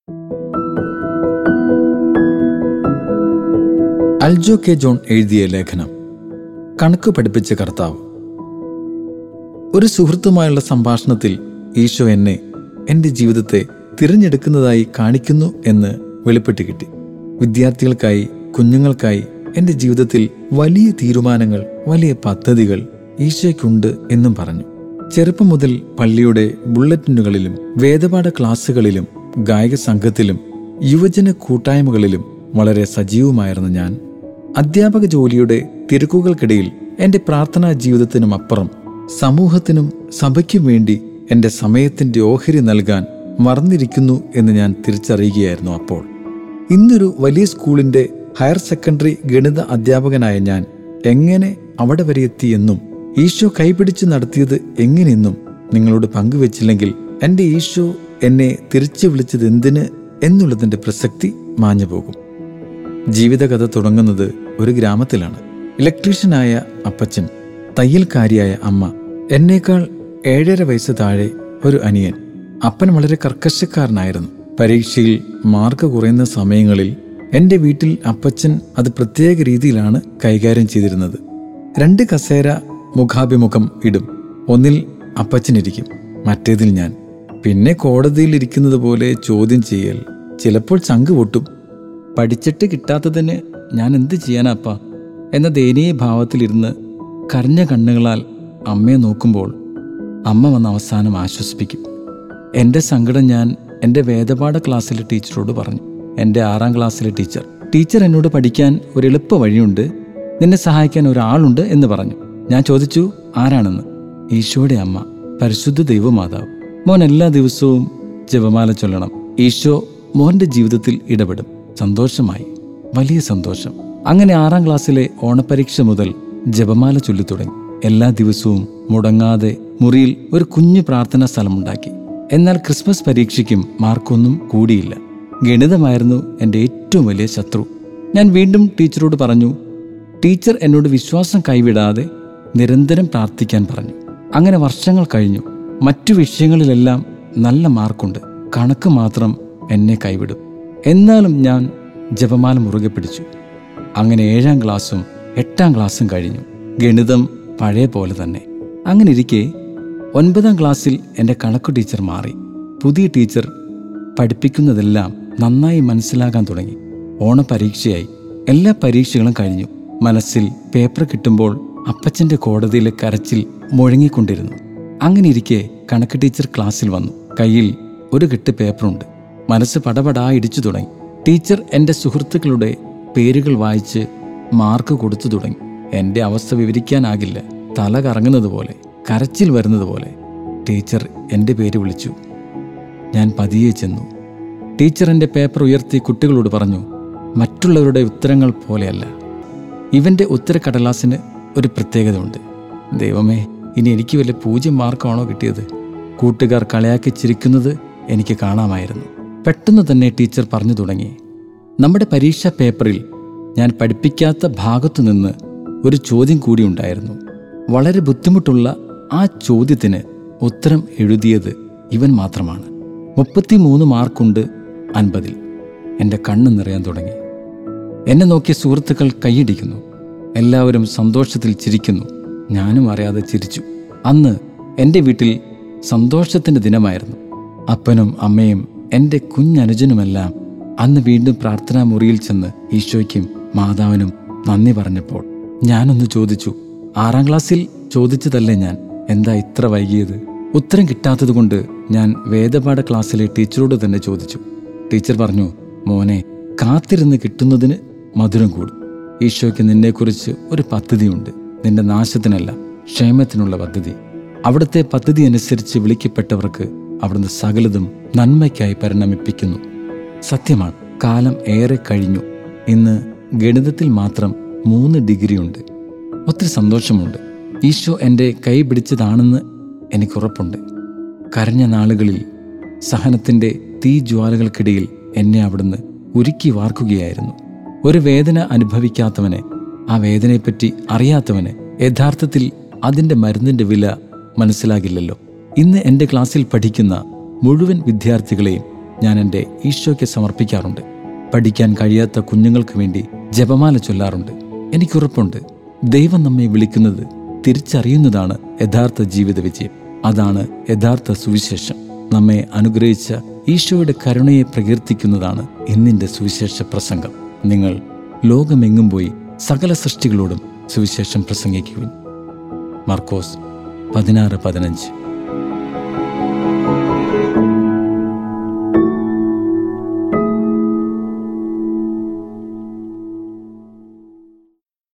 Aljo K John എഴുതിയ ലേഖനം കണക്ക് പഠിപ്പിച്ച കർത്താവ് ഒരു സുഹൃത്തുമായുള്ള സംഭാഷണത്തിൽ ഈശോ എന്നെ എൻ്റെ ജീവിതത്തെ തിരഞ്ഞെടുക്കുന്നതായി കാണിക്കുന്നു എന്ന് വെളിപ്പെട്ട് കിട്ടി വിദ്യാർത്ഥികൾക്കായി കുഞ്ഞുങ്ങൾക്കായി എൻ്റെ ജീവിതത്തിൽ വലിയ തീരുമാനങ്ങൾ വലിയ പദ്ധതികൾ ഈശോയ്ക്കുണ്ട് എന്നും പറഞ്ഞു ചെറുപ്പം മുതൽ പള്ളിയുടെ ബുള്ളറ്റിനുകളിലും വേദപാഠ ക്ലാസ്സുകളിലും ഗായക സംഘത്തിലും യുവജന കൂട്ടായ്മകളിലും വളരെ സജീവമായിരുന്ന ഞാൻ അധ്യാപക ജോലിയുടെ തിരക്കുകൾക്കിടയിൽ എൻ്റെ പ്രാർത്ഥനാ ജീവിതത്തിനും അപ്പുറം സമൂഹത്തിനും സഭയ്ക്കും വേണ്ടി എൻ്റെ സമയത്തിൻ്റെ ഓഹരി നൽകാൻ മറന്നിരിക്കുന്നു എന്ന് ഞാൻ തിരിച്ചറിയുകയായിരുന്നു അപ്പോൾ ഇന്നൊരു വലിയ സ്കൂളിൻ്റെ ഹയർ സെക്കൻഡറി ഗണിത അധ്യാപകനായ ഞാൻ എങ്ങനെ അവിടെ വരെ എത്തിയെന്നും ഈശോ കൈപിടിച്ച് നടത്തിയത് എങ്ങനെയെന്നും നിങ്ങളോട് പങ്കുവച്ചില്ലെങ്കിൽ എൻ്റെ ഈശോ എന്നെ തിരിച്ചു വിളിച്ചത് എന്തിന് എന്നുള്ളതിൻ്റെ പ്രസക്തി മാഞ്ഞു പോകും ജീവിതകഥ തുടങ്ങുന്നത് ഒരു ഗ്രാമത്തിലാണ് ഇലക്ട്രീഷ്യനായ അപ്പച്ചൻ തയ്യൽക്കാരിയായ അമ്മ എന്നേക്കാൾ ഏഴര വയസ്സ് താഴെ ഒരു അനിയൻ അപ്പൻ വളരെ കർക്കശക്കാരനായിരുന്നു പരീക്ഷയിൽ മാർക്ക് കുറയുന്ന സമയങ്ങളിൽ എൻ്റെ വീട്ടിൽ അപ്പച്ചൻ അത് പ്രത്യേക രീതിയിലാണ് കൈകാര്യം ചെയ്തിരുന്നത് രണ്ട് കസേര മുഖാഭിമുഖം ഇടും ഒന്നിൽ അപ്പച്ചനിരിക്കും മറ്റേതിൽ ഞാൻ പിന്നെ കോടതിയിൽ ഇരിക്കുന്നത് പോലെ ചോദ്യം ചെയ്യൽ ചിലപ്പോൾ ചങ്ക് പൊട്ടും പഠിച്ചിട്ട് കിട്ടാത്തതിന് ഞാൻ എന്ത് ചെയ്യാനാപ്പാ എന്ന ദയനീയ ഭാവത്തിലിരുന്ന് കരഞ്ഞ കണ്ണുകളാൽ അമ്മയെ നോക്കുമ്പോൾ അമ്മ വന്ന് അവസാനം ആശ്വസിപ്പിക്കും എൻ്റെ സങ്കടം ഞാൻ എൻ്റെ വേദപാഠ ക്ലാസ്സിലെ ടീച്ചറോട് പറഞ്ഞു എൻ്റെ ആറാം ക്ലാസ്സിലെ ടീച്ചർ ടീച്ചർ എന്നോട് പഠിക്കാൻ ഒരു എളുപ്പ വഴിയുണ്ട് നിന്നെ സഹായിക്കാൻ ഒരാളുണ്ട് എന്ന് പറഞ്ഞു ഞാൻ ചോദിച്ചു ആരാണെന്ന് ഈശോയുടെ അമ്മ പരിശുദ്ധ ദൈവമാതാവ് മോൻ എല്ലാ ദിവസവും ജപമാല ചൊല്ലണം ഈശോ മോന്റെ ജീവിതത്തിൽ ഇടപെടും സന്തോഷമായി വലിയ സന്തോഷം അങ്ങനെ ആറാം ക്ലാസ്സിലെ ഓണപരീക്ഷ മുതൽ ജപമാല ചൊല്ലിത്തുടങ്ങി എല്ലാ ദിവസവും മുടങ്ങാതെ മുറിയിൽ ഒരു കുഞ്ഞു പ്രാർത്ഥനാ സ്ഥലമുണ്ടാക്കി എന്നാൽ ക്രിസ്മസ് പരീക്ഷയ്ക്കും മാർക്കൊന്നും കൂടിയില്ല ഗണിതമായിരുന്നു എൻ്റെ ഏറ്റവും വലിയ ശത്രു ഞാൻ വീണ്ടും ടീച്ചറോട് പറഞ്ഞു ടീച്ചർ എന്നോട് വിശ്വാസം കൈവിടാതെ നിരന്തരം പ്രാർത്ഥിക്കാൻ പറഞ്ഞു അങ്ങനെ വർഷങ്ങൾ കഴിഞ്ഞു മറ്റു വിഷയങ്ങളിലെല്ലാം നല്ല മാർക്കുണ്ട് കണക്ക് മാത്രം എന്നെ കൈവിടും എന്നാലും ഞാൻ ജപമാല മുറുകെ പിടിച്ചു അങ്ങനെ ഏഴാം ക്ലാസ്സും എട്ടാം ക്ലാസ്സും കഴിഞ്ഞു ഗണിതം പഴയ പോലെ തന്നെ അങ്ങനെ ഇരിക്കെ ഒൻപതാം ക്ലാസ്സിൽ എൻ്റെ കണക്ക് ടീച്ചർ മാറി പുതിയ ടീച്ചർ പഠിപ്പിക്കുന്നതെല്ലാം നന്നായി മനസ്സിലാകാൻ തുടങ്ങി ഓണപരീക്ഷയായി എല്ലാ പരീക്ഷകളും കഴിഞ്ഞു മനസ്സിൽ പേപ്പർ കിട്ടുമ്പോൾ അപ്പച്ചൻ്റെ കോടതിയിലെ കരച്ചിൽ മുഴങ്ങിക്കൊണ്ടിരുന്നു അങ്ങനെ ഇരിക്കെ കണക്ക് ടീച്ചർ ക്ലാസ്സിൽ വന്നു കയ്യിൽ ഒരു കെട്ട് പേപ്പറുണ്ട് മനസ്സ് പടപടാ ഇടിച്ചു തുടങ്ങി ടീച്ചർ എൻ്റെ സുഹൃത്തുക്കളുടെ പേരുകൾ വായിച്ച് മാർക്ക് കൊടുത്തു തുടങ്ങി എൻ്റെ അവസ്ഥ വിവരിക്കാനാകില്ല തല കറങ്ങുന്നത് പോലെ കരച്ചിൽ വരുന്നത് പോലെ ടീച്ചർ എൻ്റെ പേര് വിളിച്ചു ഞാൻ പതിയെ ചെന്നു ടീച്ചർ എൻ്റെ പേപ്പർ ഉയർത്തി കുട്ടികളോട് പറഞ്ഞു മറ്റുള്ളവരുടെ ഉത്തരങ്ങൾ പോലെയല്ല ഇവൻ്റെ ഉത്തരക്കടലാസിന് ഒരു പ്രത്യേകത ഉണ്ട് ദൈവമേ ഇനി എനിക്ക് വല്ല പൂജ്യം മാർക്കാണോ കിട്ടിയത് കൂട്ടുകാർ കളയാക്കി ചിരിക്കുന്നത് എനിക്ക് കാണാമായിരുന്നു പെട്ടെന്ന് തന്നെ ടീച്ചർ പറഞ്ഞു തുടങ്ങി നമ്മുടെ പരീക്ഷാ പേപ്പറിൽ ഞാൻ പഠിപ്പിക്കാത്ത ഭാഗത്തു നിന്ന് ഒരു ചോദ്യം കൂടി ഉണ്ടായിരുന്നു വളരെ ബുദ്ധിമുട്ടുള്ള ആ ചോദ്യത്തിന് ഉത്തരം എഴുതിയത് ഇവൻ മാത്രമാണ് മുപ്പത്തിമൂന്ന് മാർക്കുണ്ട് അൻപതിൽ എൻ്റെ കണ്ണ് നിറയാൻ തുടങ്ങി എന്നെ നോക്കിയ സുഹൃത്തുക്കൾ കൈയടിക്കുന്നു എല്ലാവരും സന്തോഷത്തിൽ ചിരിക്കുന്നു ഞാനും അറിയാതെ ചിരിച്ചു അന്ന് എൻ്റെ വീട്ടിൽ സന്തോഷത്തിൻ്റെ ദിനമായിരുന്നു അപ്പനും അമ്മയും എൻ്റെ കുഞ്ഞനുജനുമെല്ലാം അന്ന് വീണ്ടും പ്രാർത്ഥനാ മുറിയിൽ ചെന്ന് ഈശോയ്ക്കും മാതാവിനും നന്ദി പറഞ്ഞപ്പോൾ ഞാനൊന്ന് ചോദിച്ചു ആറാം ക്ലാസ്സിൽ ചോദിച്ചതല്ലേ ഞാൻ എന്താ ഇത്ര വൈകിയത് ഉത്തരം കിട്ടാത്തതുകൊണ്ട് ഞാൻ വേദപാഠ ക്ലാസ്സിലെ ടീച്ചറോട് തന്നെ ചോദിച്ചു ടീച്ചർ പറഞ്ഞു മോനെ കാത്തിരുന്ന് കിട്ടുന്നതിന് മധുരം കൂടും ഈശോയ്ക്ക് നിന്നെക്കുറിച്ച് ഒരു പദ്ധതിയുണ്ട് നിന്റെ നാശത്തിനല്ല ക്ഷേമത്തിനുള്ള പദ്ധതി അവിടുത്തെ പദ്ധതി അനുസരിച്ച് വിളിക്കപ്പെട്ടവർക്ക് അവിടുന്ന് സകലതും നന്മയ്ക്കായി പരിണമിപ്പിക്കുന്നു സത്യമാണ് കാലം ഏറെ കഴിഞ്ഞു ഇന്ന് ഗണിതത്തിൽ മാത്രം മൂന്ന് ഡിഗ്രി ഉണ്ട് ഒത്തിരി സന്തോഷമുണ്ട് ഈശോ എൻ്റെ കൈ പിടിച്ചതാണെന്ന് എനിക്കുറപ്പുണ്ട് കരഞ്ഞ നാളുകളിൽ സഹനത്തിൻ്റെ തീജ്വാലകൾക്കിടയിൽ എന്നെ അവിടുന്ന് ഉരുക്കി വാർക്കുകയായിരുന്നു ഒരു വേദന അനുഭവിക്കാത്തവന് ആ വേദനയെപ്പറ്റി അറിയാത്തവന് യഥാർത്ഥത്തിൽ അതിൻ്റെ മരുന്നിൻ്റെ വില മനസ്സിലാകില്ലല്ലോ ഇന്ന് എൻ്റെ ക്ലാസ്സിൽ പഠിക്കുന്ന മുഴുവൻ വിദ്യാർത്ഥികളെയും ഞാൻ എൻ്റെ ഈശോയ്ക്ക് സമർപ്പിക്കാറുണ്ട് പഠിക്കാൻ കഴിയാത്ത കുഞ്ഞുങ്ങൾക്ക് വേണ്ടി ജപമാല ചൊല്ലാറുണ്ട് എനിക്കുറപ്പുണ്ട് ദൈവം നമ്മെ വിളിക്കുന്നത് തിരിച്ചറിയുന്നതാണ് യഥാർത്ഥ ജീവിത വിജയം അതാണ് യഥാർത്ഥ സുവിശേഷം നമ്മെ അനുഗ്രഹിച്ച ഈശോയുടെ കരുണയെ പ്രകീർത്തിക്കുന്നതാണ് ഇന്നിൻ്റെ സുവിശേഷ പ്രസംഗം നിങ്ങൾ ലോകമെങ്ങും പോയി സകല സൃഷ്ടികളോടും സുവിശേഷം പ്രസംഗിക്കുവിൻ മാർക്കോസ് പതിനാറ് പതിനഞ്ച്